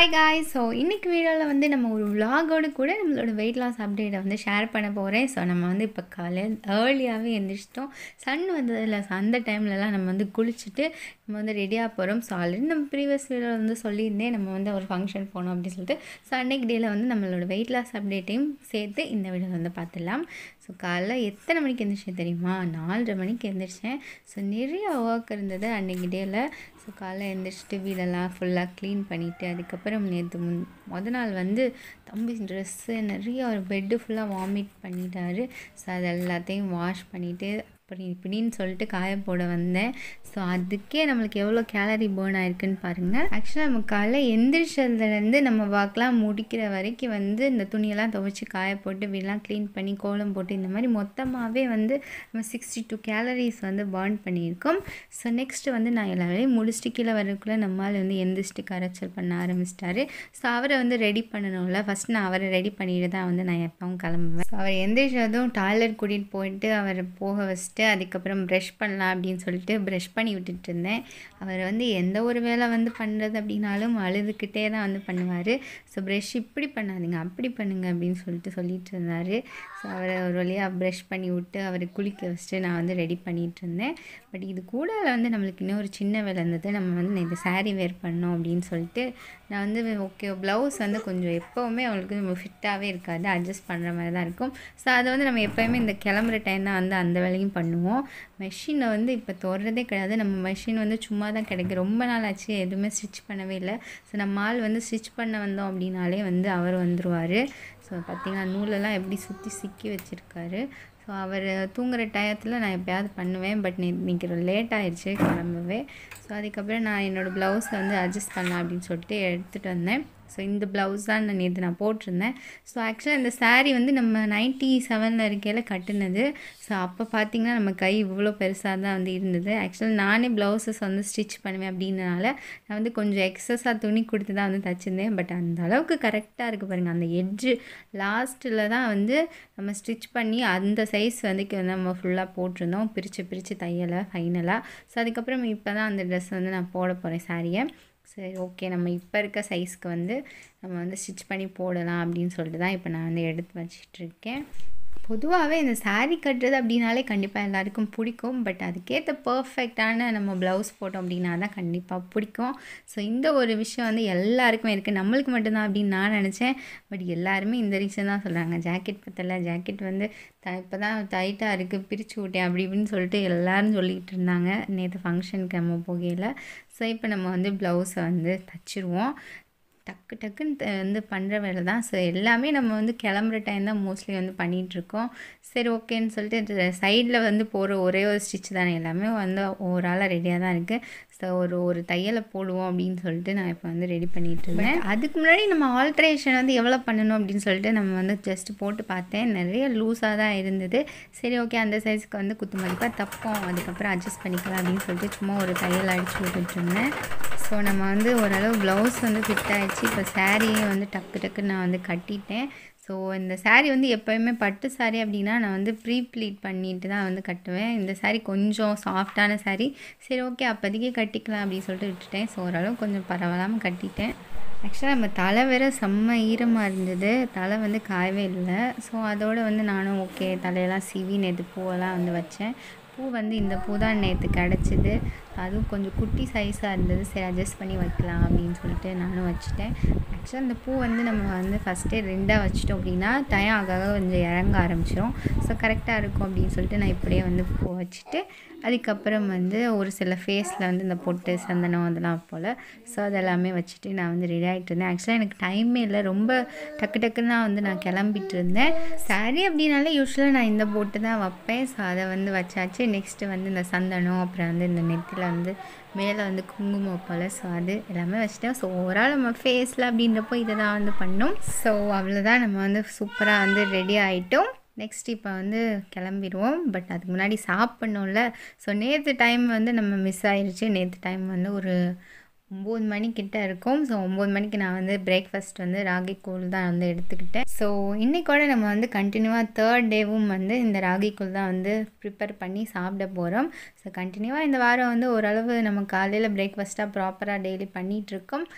hi காய் so இன்றைக்கி வீடியோவில் வந்து நம்ம ஒரு vlog-ஓட கூட நம்மளோட வெயிட் லாஸ் அப்டேட்டை வந்து ஷேர் பண்ண போகிறேன் ஸோ நம்ம வந்து இப்போ காலையில் ஏர்லியாகவே எழுந்திரிச்சிட்டோம் சன் வந்ததில்ல ஸோ அந்த டைம்லலாம் நம்ம வந்து குளிச்சுட்டு நம்ம வந்து ரெடியாக போகிறோம் ஸோ ஆல்ரெடி நம்ம ப்ரீவியஸ் வீடியோவில் வந்து சொல்லியிருந்தேன் நம்ம வந்து ஒரு ஃபங்க்ஷன் போனோம் அப்படின்னு சொல்லிட்டு ஸோ அன்னைக்கு டேயில் வந்து நம்மளோட வெயிட் லாஸ் அப்டேட்டையும் சேர்த்து இந்த வீடியோவில் வந்து பார்த்துடலாம் ஸோ காலைல எத்தனை மணிக்கு எழுந்திரிச்சேன் தெரியுமா நாலரை மணிக்கு எழுந்திரிச்சேன் ஸோ நிறைய ஒர்க் இருந்தது அன்னைக்கு டேயில் ஸோ காலைல எழுந்திரிச்சிட்டு வீடெல்லாம் ஃபுல்லாக க்ளீன் பண்ணிவிட்டு அதுக்கப்புறம் நேற்று முன் முத நாள் வந்து தம்பி ட்ரெஸ்ஸு நிறைய ஒரு பெட்டு ஃபுல்லாக வாமிட் பண்ணிட்டாரு ஸோ அது எல்லாத்தையும் வாஷ் பண்ணிவிட்டு அப்படி இப்படின்னு சொல்லிட்டு காய போட வந்தேன் ஸோ அதுக்கே நம்மளுக்கு எவ்வளோ கேலரி பேர்ன் ஆயிருக்குன்னு பாருங்கள் ஆக்சுவலாக நம்ம காலைல எந்திரிச்சதுலேருந்து நம்ம வாக்கெலாம் முடிக்கிற வரைக்கும் வந்து இந்த துணியெல்லாம் துவைச்சி காய போட்டு வீடெல்லாம் க்ளீன் பண்ணி கோலம் போட்டு இந்த மாதிரி மொத்தமாகவே வந்து நம்ம சிக்ஸ்டி டூ கேலரிஸ் வந்து பர்ன் பண்ணியிருக்கோம் ஸோ நெக்ஸ்ட்டு வந்து நான் எல்லா வேலையும் முடிச்சுட்டு கீழே வரக்குள்ளே நம்மால் வந்து எந்திரிச்சிட்டு கரைச்சல் பண்ண ஆரம்பிச்சிட்டாரு ஸோ அவரை வந்து ரெடி பண்ணணும்ல ஃபஸ்ட் நான் அவரை ரெடி பண்ணிட்டு தான் வந்து நான் எப்பவும் கிளம்புவேன் ஸோ அவர் எந்திரிச்சதும் டாய்லெட் கூட்டிகிட்டு போயிட்டு அவரை போக வச்சுட்டு அதுக்கப்புறம் ப்ரஷ் பண்ணலாம் அப்படின்னு சொல்லிட்டு ப்ரஷ் பண்ணி விட்டுட்டு இருந்தேன் அவர் வந்து எந்த ஒரு வேலை வந்து பண்ணுறது அப்படின்னாலும் அழுதுகிட்டே தான் வந்து பண்ணுவார் ஸோ ப்ரஷ் இப்படி பண்ணாதீங்க அப்படி பண்ணுங்க அப்படின்னு சொல்லிட்டு சொல்லிட்டு இருந்தார் ஸோ அவரை ஒரு வழியாக ப்ரஷ் பண்ணி விட்டு அவரை குளிக்க வச்சுட்டு நான் வந்து ரெடி பண்ணிகிட்டு இருந்தேன் பட் இது கூட வந்து நம்மளுக்கு இன்னும் ஒரு சின்ன வேலை இருந்தது நம்ம வந்து இந்த saree வேர் பண்ணோம் அப்படின்னு சொல்லிட்டு நான் வந்து ஓகே ப்ளவுஸ் வந்து கொஞ்சம் எப்போவுமே அவளுக்கு நம்ம ஃபிட்டாகவே இருக்காது அட்ஜஸ்ட் பண்ணுற மாதிரி தான் இருக்கும் ஸோ அதை வந்து நம்ம எப்போயுமே இந்த கிளம்புற டைம் தான் வந்து அந்த வேலையும் பண்ணுவோம் மெஷினை வந்து இப்போ தொடுறதே கிடையாது நம்ம மெஷின் வந்து சும்மா தான் கிடைக்கும் ரொம்ப நாள் ஆச்சு எதுவுமே ஸ்டிச் பண்ணவே இல்லை ஸோ நம்ம ஆள் வந்து ஸ்டிச் பண்ண வந்தோம் அப்படின்னாலே வந்து அவர் வந்துடுவார் ஸோ பார்த்திங்கன்னா நூலெல்லாம் எப்படி சுற்றி சிக்கி வச்சுருக்காரு ஸோ அவர் தூங்குற டயத்தில் நான் எப்பயாவது பண்ணுவேன் பட் இன்னைக்கு லேட் ஆயிடுச்சு கிளம்பவே ஸோ அதுக்கப்புறம் நான் என்னோடய ப்ளவுஸை வந்து அட்ஜஸ்ட் பண்ணலாம் அப்படின்னு சொல்லிட்டு எடுத்துகிட்டு வந்தேன் ஸோ இந்த ப்ளவுஸ் தான் நான் நேற்று நான் போட்டிருந்தேன் ஸோ ஆக்சுவலாக இந்த saree வந்து நம்ம நைன்ட்டி செவனில் இருக்கையில் கட்டுனது ஸோ அப்போ பார்த்திங்கன்னா நம்ம கை இவ்வளோ பெருசாக தான் வந்து இருந்தது ஆக்சுவலாக நானே ப்ளவுஸஸ் வந்து ஸ்டிச் பண்ணுவேன் அப்படின்றனால நான் வந்து கொஞ்சம் எக்ஸஸாக துணி கொடுத்து தான் வந்து தச்சிருந்தேன் பட் அந்த அளவுக்கு கரெக்டாக இருக்குது பாருங்கள் அந்த எட்ஜு லாஸ்ட்டில் தான் வந்து நம்ம ஸ்டிச் பண்ணி அந்த சைஸ் வந்து கி- நம்ம ஃபுல்லாக போட்டிருந்தோம் பிரித்து பிரித்து தையலை ஃபைனலாக ஸோ அதுக்கப்புறம் இப்போ தான் அந்த ட்ரெஸ் வந்து நான் போட போகிறேன் சாரியை சரி ஓகே நம்ம இப்போ இருக்க சைஸ்க்கு வந்து நம்ம வந்து ஸ்டிச் பண்ணி போடலாம் அப்படின்னு சொல்லிட்டு தான் இப்போ நான் வந்து எடுத்து வச்சிட்ருக்கேன் பொதுவாகவே இந்த saree கட்டுறது அப்படின்னாலே கண்டிப்பாக எல்லாருக்கும் பிடிக்கும் பட் அதுக்கேற்ற பர்ஃபெக்டான நம்ம ப்ளவுஸ் போட்டோம் அப்படின்னா தான் கண்டிப்பாக பிடிக்கும் ஸோ இந்த ஒரு விஷயம் வந்து எல்லாருக்குமே இருக்குது நம்மளுக்கு மட்டும்தான் அப்படின்னு நான் நினச்சேன் பட் எல்லாருமே இந்த ரீசன் தான் சொல்கிறாங்க ஜாக்கெட் பத்தல ஜாக்கெட் வந்து த இப்போ தான் டைட்டாக இருக்குது பிரித்து விட்டேன் அப்படி இப்படின்னு சொல்லிட்டு எல்லாரும் சொல்லிகிட்டு இருந்தாங்க நேற்று ஃபங்க்ஷனுக்கு நம்ம போகையில் ஸோ இப்போ நம்ம வந்து ப்ளவுஸை வந்து தச்சிருவோம் டக்கு டக்குன்னு த- வந்து பண்ணுற வேலை தான் ஸோ எல்லாமே நம்ம வந்து கிளம்புற டைம் தான் மோஸ்ட்லி வந்து பண்ணிகிட்ருக்கோம் சரி ஓகேன்னு சொல்லிட்டு சைடில் வந்து போகிற ஒரே ஒரு ஸ்டிச் தானே எல்லாமே வந்து ஒரு ஆளாக ரெடியாக தான் இருக்குது ஸோ ஒரு ஒரு தையலை போடுவோம் அப்படின்னு சொல்லிட்டு நான் இப்போ வந்து ரெடி பண்ணிகிட்டு இருந்தேன் அதுக்கு முன்னாடி நம்ம ஆல்ட்ரேஷன் வந்து எவ்வளோ பண்ணணும் அப்படின்னு சொல்லிட்டு நம்ம வந்து ஜஸ்ட் போட்டு பார்த்தேன் நிறைய லூஸாக தான் இருந்தது சரி ஓகே அந்த சைஸ்க்கு வந்து குத்து மதிப்பாக தப்போம் அதுக்கப்புறம் அட்ஜஸ்ட் பண்ணிக்கலாம் அப்படின்னு சொல்லிட்டு சும்மா ஒரு தையல் அடிச்சு விட்டுட்டு இருந்தேன் ஸோ நம்ம வந்து ஓரளவு ப்ளவுஸ் வந்து ஃபிட் ஆயிடுச்சு இப்போ சாரியை வந்து டக்கு டக்குன்னு நான் வந்து கட்டிட்டேன் ஸோ இந்த saree வந்து எப்போயுமே பட்டு saree அப்படின்னா நான் வந்து ப்ரீ ப்ளீட் பண்ணிட்டு தான் வந்து கட்டுவேன் இந்த saree கொஞ்சம் சாஃப்டான saree சரி ஓகே அப்போதைக்கு கட்டிக்கலாம் அப்படின்னு சொல்லிட்டு விட்டுட்டேன் ஸோ ஓரளவு கொஞ்சம் பரவாயில்லாமல் கட்டிட்டேன் ஆக்சுவலாக நம்ம தலை வேற செம்ம ஈரமாக இருந்தது தலை வந்து காயவே இல்லை ஸோ அதோட வந்து நானும் ஓகே தலையெல்லாம் சீவி நேற்று பூவெல்லாம் வந்து வச்சேன் பூ வந்து இந்த பூ தான் நேற்று கிடச்சிது அதுவும் கொஞ்சம் குட்டி சைஸாக இருந்தது சரி அட்ஜஸ்ட் பண்ணி வைக்கலாம் அப்படின்னு சொல்லிட்டு நானும் வச்சுட்டேன் ஆக்சுவலாக இந்த பூ வந்து நம்ம வந்து ஃபஸ்ட்டே ரெண்டாக வச்சிட்டோம் அப்படின்னா டயம் ஆக ஆக கொஞ்சம் இறங்க ஆரம்பிச்சிரும் ஸோ கரெக்டாக இருக்கும் அப்படின்னு சொல்லிட்டு நான் இப்படியே வந்து பூ வச்சுட்டு அதுக்கப்புறம் வந்து ஒரு சில ஃபேஸில் வந்து இந்த பொட்டு சந்தனம் அதெல்லாம் போல் ஸோ அதெல்லாமே வச்சுட்டு நான் வந்து ரெடி ஆகிட்டு இருந்தேன் ஆக்சுவலாக எனக்கு டைமே இல்லை ரொம்ப டக்கு டக்குன்னு தான் வந்து நான் கிளம்பிட்டு இருந்தேன் saree அப்படின்னாலே யூஸ்வலாக நான் இந்த பொட்டு தான் வைப்பேன் ஸோ அதை வந்து வச்சாச்சு நெக்ஸ்ட்டு வந்து இந்த சந்தனம் அப்புறம் வந்து இந்த நெத்தியில் வந்து மேலே வந்து குங்குமம் போல் ஸோ அது எல்லாமே வச்சுட்டேன் ஸோ ஓவரால் நம்ம ஃபேஸில் அப்படின்றப்போ இதை தான் வந்து பண்ணோம் ஸோ அவ்வளோதான் நம்ம வந்து சூப்பராக வந்து ரெடி ஆகிட்டோம் நெக்ஸ்ட் இப்போ வந்து கிளம்பிடுவோம் பட் அதுக்கு முன்னாடி சாப்பிட்ணும்ல ஸோ நேற்று டைம் வந்து நம்ம மிஸ் ஆயிருச்சு நேற்று டைம் வந்து ஒரு ஒம்பது மணிக்கிட்ட இருக்கும் ஸோ ஒம்பது மணிக்கு நான் வந்து பிரேக்ஃபாஸ்ட் வந்து ராகி கூழ் தான் வந்து எடுத்துக்கிட்டேன் ஸோ இன்றைக்கோட நம்ம வந்து கண்டினியூவாக தேர்ட் டேவும் வந்து இந்த ராகி கூழ் தான் வந்து ப்ரிப்பேர் பண்ணி சாப்பிட போகிறோம் ஸோ கண்டினியூவாக இந்த வாரம் வந்து ஓரளவு நம்ம காலையில் பிரேக்ஃபாஸ்ட்டாக ப்ராப்பராக டெய்லி பண்ணிகிட்ருக்கோம்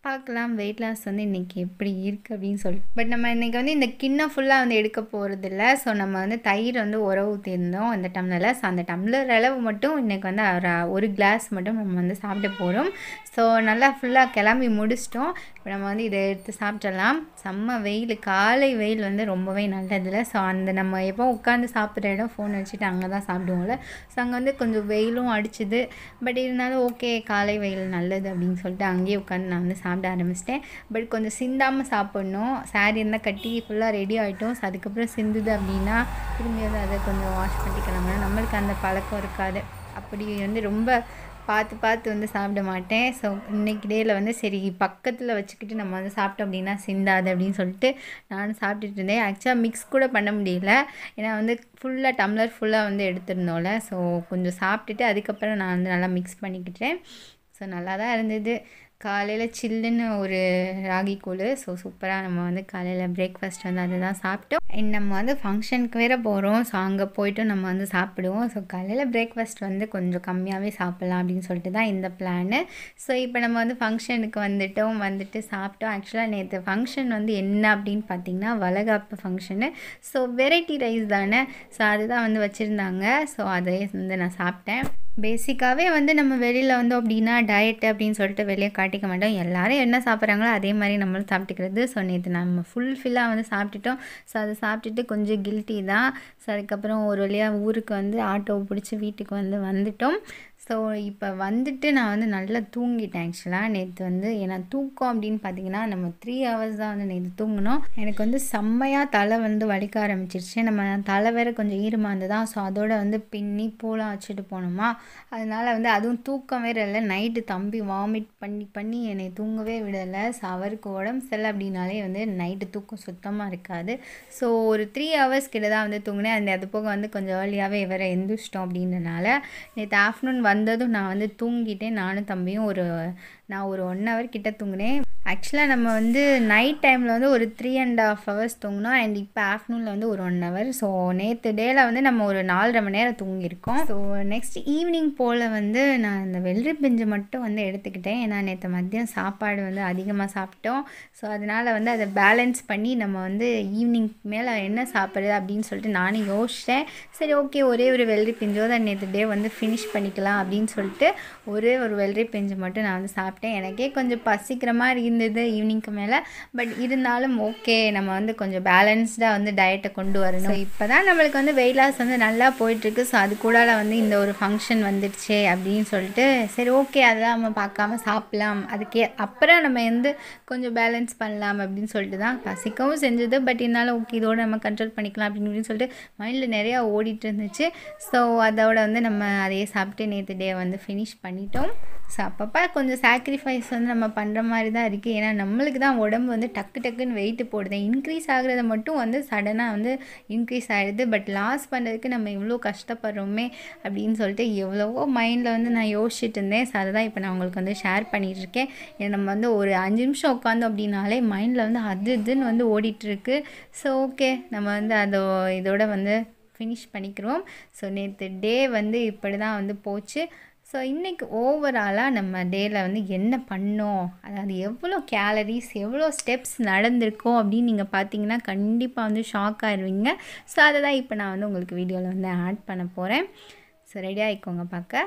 பார்க்கலாம் வெயிட் லாஸ் வந்து இன்றைக்கி எப்படி இருக்குது அப்படின்னு சொல்லிட்டு பட் நம்ம இன்றைக்கி வந்து இந்த கிண்ணம் ஃபுல்லாக வந்து எடுக்க போகிறதில்ல ஸோ நம்ம வந்து தயிர் வந்து உர ஊற்றிருந்தோம் அந்த டம்ளரில் ஸோ அந்த டம்ளர் அளவு மட்டும் இன்றைக்கி வந்து ஒரு ஒரு கிளாஸ் மட்டும் நம்ம வந்து சாப்பிட போகிறோம் ஸோ நல்லா ஃபுல்லாக கிளம்பி முடிச்சிட்டோம் இப்போ நம்ம வந்து இதை எடுத்து சாப்பிடலாம் செம்ம வெயில் காலை வெயில் வந்து ரொம்பவே நல்லதில்ல ஸோ அந்த நம்ம எப்போ உட்காந்து சாப்பிட்ற இடம் ஃபோன் வச்சுட்டு அங்கே தான் சாப்பிடுவோம்ல ஸோ அங்கே வந்து கொஞ்சம் வெயிலும் அடிச்சுது பட் இருந்தாலும் ஓகே காலை வெயில் நல்லது அப்படின்னு சொல்லிட்டு அங்கேயே உட்காந்து நான் வந்து சாப்பிட ஆரம்பிச்சிட்டேன் பட் கொஞ்சம் சிந்தாமல் சாப்பிட்ணும் சாரி இருந்தால் கட்டி ஃபுல்லாக ரெடி ஆகிட்டோம் ஸோ அதுக்கப்புறம் சிந்துது அப்படின்னா திரும்பி வந்து அதை கொஞ்சம் வாஷ் பண்ணிக்கலாம் நம்மளுக்கு அந்த பழக்கம் இருக்காது அப்படி வந்து ரொம்ப பார்த்து பார்த்து வந்து சாப்பிட மாட்டேன் ஸோ இன்னைக்கு டேயில் வந்து சரி பக்கத்தில் வச்சுக்கிட்டு நம்ம வந்து சாப்பிட்டோம் அப்படின்னா சிந்தாது அப்படின்னு சொல்லிட்டு நானும் சாப்பிட்டுட்டு இருந்தேன் ஆக்சுவலாக மிக்ஸ் கூட பண்ண முடியல ஏன்னா வந்து ஃபுல்லாக டம்ளர் ஃபுல்லாக வந்து எடுத்திருந்தோம்ல ஸோ கொஞ்சம் சாப்பிட்டுட்டு அதுக்கப்புறம் நான் வந்து நல்லா மிக்ஸ் பண்ணிக்கிட்டேன் ஸோ நல்லா தான் இருந்தது காலையில் சில்லுன்னு ஒரு ராகி கூழ் ஸோ சூப்பராக நம்ம வந்து காலையில் பிரேக்ஃபாஸ்ட் வந்து அதை தான் சாப்பிட்டோம் And நம்ம வந்து ஃபங்க்ஷனுக்கு வேறு போகிறோம் ஸோ அங்கே போயிட்டு நம்ம வந்து சாப்பிடுவோம் ஸோ காலையில் பிரேக்ஃபாஸ்ட் வந்து கொஞ்சம் கம்மியாகவே சாப்பிட்லாம் அப்படின்னு சொல்லிட்டு தான் இந்த பிளானு ஸோ இப்போ நம்ம வந்து ஃபங்க்ஷனுக்கு வந்துட்டோம் வந்துட்டு சாப்பிட்டோம் ஆக்சுவலாக நேற்று ஃபங்க்ஷன் வந்து என்ன அப்படின்னு பார்த்தீங்கன்னா வளகாப்பு ஃபங்க்ஷனு ஸோ வெரைட்டி ரைஸ் தானே ஸோ அதுதான் வந்து வச்சுருந்தாங்க ஸோ அதை வந்து நான் சாப்பிட்டேன் பேசிக்காகவே வந்து நம்ம வெளியில் வந்தோம் அப்படின்னா டயட்டு அப்படின்னு சொல்லிட்டு வெளியே காட்டிக்க மாட்டோம் எல்லாரும் என்ன சாப்பிட்றாங்களோ அதே மாதிரி நம்மளும் சாப்பிட்டுக்கிறது ஸோ நேற்று நம்ம ஃபுல்ஃபில்லாக வந்து சாப்பிட்டுட்டோம் ஸோ அதை சாப்பிட்டுட்டு கொஞ்சம் கில்ட்டி தான் ஸோ அதுக்கப்புறம் ஒரு வழியாக ஊருக்கு வந்து ஆட்டோ பிடிச்சி வீட்டுக்கு வந்து வந்துட்டோம் ஸோ இப்போ வந்துட்டு நான் வந்து நல்லா தூங்கிட்டேன் ஆக்சுவலாக நேற்று வந்து ஏன்னா தூக்கம் அப்படின்னு பார்த்தீங்கன்னா நம்ம த்ரீ ஹவர்ஸ் தான் வந்து நேற்று தூங்கினோம் எனக்கு வந்து செம்மையாக தலை வந்து வலிக்க ஆரம்பிச்சிருச்சு நம்ம தலை வேறு கொஞ்சம் ஈரமாக இருந்ததா ஸோ அதோட வந்து பின்னி பூலாம் வச்சுட்டு போனோமா அதனால வந்து அதுவும் தூக்கம் வேறு இல்லை நைட்டு தம்பி வாமிட் பண்ணி பண்ணி என்னை தூங்கவே விடலை ஸோ அவருக்கு உடம்பு சரியில்லை அப்படின்னாலே வந்து நைட்டு தூக்கம் சுத்தமாக இருக்காது ஸோ ஒரு த்ரீ ஹவர்ஸ் கிட்ட தான் வந்து தூங்கினேன் அந்த அது போக வந்து கொஞ்சம் ஏர்லியாகவே வேறு எந்திரிச்சிட்டோம் அப்படின்றனால நேற்று ஆஃப்டர்நூன் வந்ததும் நான் வந்து தூங்கிட்டேன் நானும் தம்பியும் ஒரு நான் ஒரு ஒன் ஹவர் கிட்ட தூங்கினேன் ஆக்சுவலாக நம்ம வந்து நைட் டைமில் வந்து ஒரு த்ரீ அண்ட் ஹாஃப் ஹவர்ஸ் தூங்கினோம் அண்ட் இப்போ ஆஃப்டர்நூனில் வந்து ஒரு ஒன் ஹவர் ஸோ நேற்று டேயில் வந்து நம்ம ஒரு நாலரை மணி நேரம் தூங்கியிருக்கோம் ஸோ நெக்ஸ்ட் ஈவினிங் போல் வந்து நான் இந்த வெள்ளரி பிஞ்சு மட்டும் வந்து எடுத்துக்கிட்டேன் ஏன்னா நேற்று மதியம் சாப்பாடு வந்து அதிகமாக சாப்பிட்டோம் ஸோ அதனால் வந்து அதை பேலன்ஸ் பண்ணி நம்ம வந்து ஈவினிங் மேலே என்ன சாப்பிட்றது அப்படின்னு சொல்லிட்டு நானும் யோசித்தேன் சரி ஓகே ஒரே ஒரு வெள்ளரி பிஞ்சோ தான் நேற்று டே வந்து ஃபினிஷ் பண்ணிக்கலாம் அப்படின்னு சொல்லிட்டு ஒரே ஒரு வெள்ளரி பிஞ்சு மட்டும் நான் வந்து சாப்பிட்டேன் எனக்கே கொஞ்சம் பசிக்கிற மாதிரி இருந்தது ஈவினிங்க்கு மேலே பட் இருந்தாலும் ஓகே நம்ம வந்து கொஞ்சம் பேலன்ஸ்டாக வந்து டயட்டை கொண்டு வரணும் இப்போ தான் நம்மளுக்கு வந்து வெயிட் லாஸ் வந்து நல்லா போயிட்டுருக்கு ஸோ அது கூட வந்து இந்த ஒரு ஃபங்க்ஷன் வந்துடுச்சே அப்படின்னு சொல்லிட்டு சரி ஓகே அதெல்லாம் நம்ம பார்க்காம சாப்பிட்லாம் அதுக்கே அப்புறம் நம்ம வந்து கொஞ்சம் பேலன்ஸ் பண்ணலாம் அப்படின்னு சொல்லிட்டு தான் பசிக்கவும் செஞ்சது பட் இருந்தாலும் ஓகே இதோட நம்ம கண்ட்ரோல் பண்ணிக்கலாம் அப்படின்னு சொல்லிட்டு மைண்டில் நிறையா ஓடிட்டு இருந்துச்சு ஸோ அதோட வந்து நம்ம அதையே சாப்பிட்டு நேற்று டே வந்து ஃபினிஷ் பண்ணிட்டோம் ஸோ அப்பப்போ கொஞ்சம் சாக்ரிஃபைஸ் வந்து நம்ம பண்ணுற மாதிரி தான் இருக்குது ஏன்னா நம்மளுக்கு தான் உடம்பு வந்து டக்கு டக்குன்னு வெயிட் போடுது இன்க்ரீஸ் ஆகுறத மட்டும் வந்து சடனாக வந்து இன்க்ரீஸ் ஆகிடுது பட் லாஸ் பண்ணுறதுக்கு நம்ம இவ்வளோ கஷ்டப்படுறோமே அப்படின்னு சொல்லிட்டு எவ்வளவோ மைண்டில் வந்து நான் யோசிச்சுட்டு இருந்தேன் ஸோ அதை தான் இப்போ நான் உங்களுக்கு வந்து ஷேர் பண்ணிகிட்டு இருக்கேன் ஏன்னா நம்ம வந்து ஒரு அஞ்சு நிமிஷம் உட்காந்தோம் அப்படின்னாலே மைண்டில் வந்து அது இதுன்னு வந்து ஓடிட்டுருக்கு ஸோ ஓகே நம்ம வந்து அதை இதோட வந்து ஃபினிஷ் பண்ணிக்கிறோம் ஸோ நேற்று டே வந்து இப்படி தான் வந்து போச்சு ஸோ இன்றைக்கி ஓவராலாக நம்ம டேயில் வந்து என்ன பண்ணோம் அதாவது எவ்வளோ கேலரிஸ் எவ்வளோ ஸ்டெப்ஸ் நடந்திருக்கோம் அப்படின்னு நீங்கள் பார்த்தீங்கன்னா கண்டிப்பாக வந்து ஷாக் ஆயிடுவீங்க ஸோ அதை தான் இப்போ நான் வந்து உங்களுக்கு வீடியோவில் வந்து ஆட் பண்ண போகிறேன் ஸோ ரெடி ஆகிக்கோங்க பார்க்க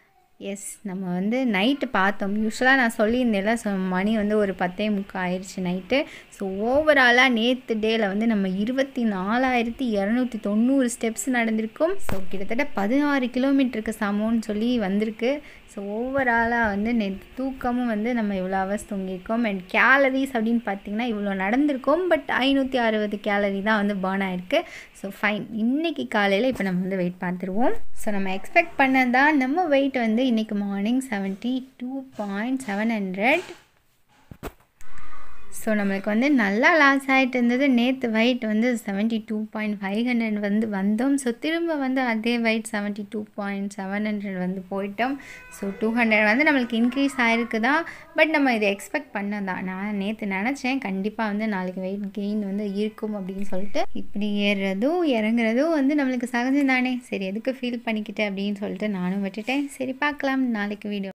எஸ் நம்ம வந்து நைட்டு பார்த்தோம் யூஸ்வலாக நான் சொல்லியிருந்தேன்ல ஸோ மணி வந்து ஒரு பத்தே முக்கால் ஆயிடுச்சு நைட்டு ஸோ ஓவராலாக நேற்று டேயில் வந்து நம்ம இருபத்தி நாலாயிரத்தி இரநூத்தி தொண்ணூறு ஸ்டெப்ஸ் நடந்திருக்கும் ஸோ கிட்டத்தட்ட பதினாறு கிலோமீட்டருக்கு சமம்னு சொல்லி வந்திருக்கு ஸோ ஓவராலாக வந்து நேற்று தூக்கமும் வந்து நம்ம இவ்வளோ ஹவர்ஸ் தூங்கியிருக்கோம் அண்ட் கேலரிஸ் அப்படின்னு பார்த்தீங்கன்னா இவ்வளோ நடந்திருக்கோம் பட் ஐநூற்றி அறுபது கேலரி தான் வந்து பேர்ன் ஆயிருக்கு ஸோ ஃபைன் இன்றைக்கி காலையில் இப்போ நம்ம வந்து வெயிட் பார்த்துருவோம் ஸோ நம்ம எக்ஸ்பெக்ட் பண்ணதான் நம்ம வெயிட் வந்து இன்றைக்கி morning seventy two point seven hundred so நம்மளுக்கு வந்து நல்லா லாஸ் ஆகிட்டு இருந்தது நேற்று வெயிட் வந்து seventy two point five hundred வந்து வந்தோம் ஸோ திரும்ப வந்து அதே weight seventy two point seven hundred வந்து போயிட்டோம் ஸோ டூ ஹண்ட்ரட் வந்து நம்மளுக்கு இன்க்ரீஸ் ஆகிருக்கு தான் பட் நம்ம இதை எக்ஸ்பெக்ட் பண்ண தான் நான் நேற்று நினச்சேன் கண்டிப்பாக வந்து நாளைக்கு வெயிட் கெயின் வந்து இருக்கும் அப்படின்னு சொல்லிட்டு இப்படி ஏறுறதும் இறங்குறதும் வந்து நம்மளுக்கு சகஜம் தானே சரி எதுக்கு ஃபீல் பண்ணிக்கிட்டு அப்படின்னு சொல்லிட்டு நானும் விட்டுட்டேன் சரி பார்க்கலாம் நாளைக்கு வீடியோ